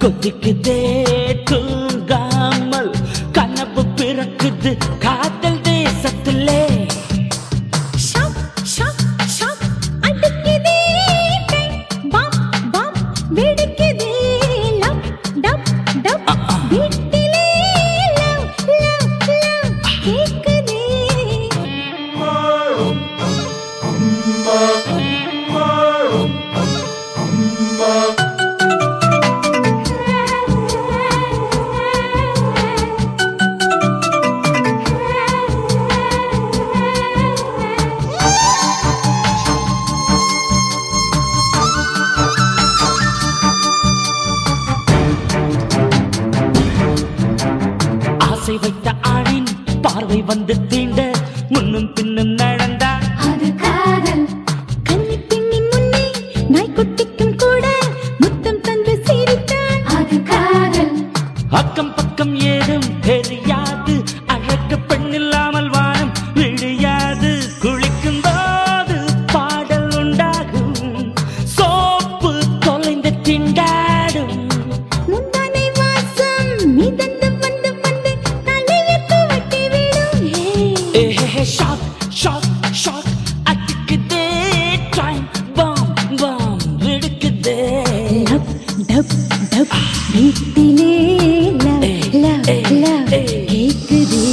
கொதிக்குதே தூங்காமல் கனவு பிறக்குது காதல் தேசத்திலே ஷாக் ஷாக் ஷாக் அடிக்குதே கை பாம் பாம் வெடிக்குதே லவ் டப் டப் வீட்டிலே லவ் லவ் லவ் கேக்குதே ஆசை வைத்த ஆணின் பார்வை வந்து தீண்ட முன்னும் பின்னும் நடந்தார் அது காதல் கன்னி பெண்ணின் முன்னே நாய்க்குட்டிக்கும் கூட முத்தம் தந்து சிரித்தான் அது காதல் அக்கம் பக்கம் ஏதும் தெரியாது அழகு பெண் இல்லாமல் வானம் விழியாது குளிக்கும் போது பாடல் உண்டாகும் சோப்பு தொலைந்து திண்டாடும் முந்தானை வாசம் மிதந்து வந்து வந்து தலையை துவட்டி விடும் ஏஹே ஷாக் ஷாக் ஷாக் அடிக்குதே டைம் பாம் பாம் வெடிக்குதே டப் டப் டப் வீட்டிலே லவ் ஏய், லவ் ஏய், லவ் ஏய். கேக்குதே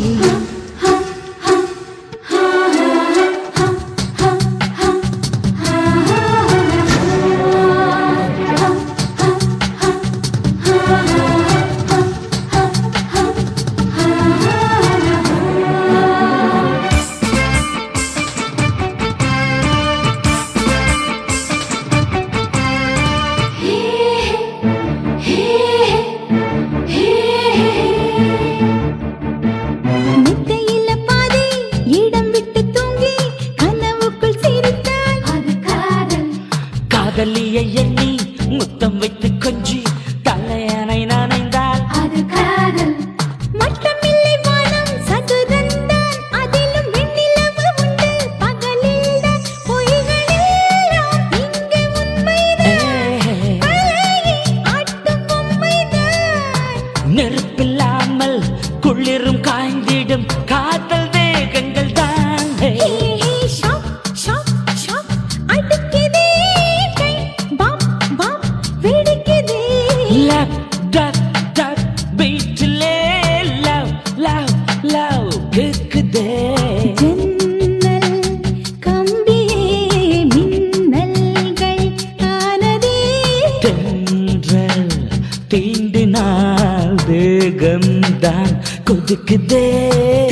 மெத்தையில பாதி இடம் விட்டு தூங்கி கனவுக்குள் சிரித்தான் அது காதல் காதலியை எண்ணி முத்தம் வைத்து கொஞ்சி தலையணை நனைந்தால் அது காதல் மட்டமில்லை வானம் சதுரந்தான் அதிலும் வெண்ணிலவு உண்டு பகலில்தான் பொய்களெல்லாம் இங்கே உண்மைதான் அழகி ஆட்டும் பொம்மைதான் நெருப்பில்லாமல் குளிரும் காய்ந்திடும் காதல் வேகங்கள் தான் hey, hey, shock, shock, shock, அடிக்குதே கை, பாம், பாம், வெடிக்குதே. லவ் டக் டக் பீட்டிலே லவ் லவ் லவ் கேக்குதே ஜன்னல் கம்பியே மின்னல்கள் ஆனதே. தென்றல் தீண்டினால் தேகம்தான் கொதிக்குதே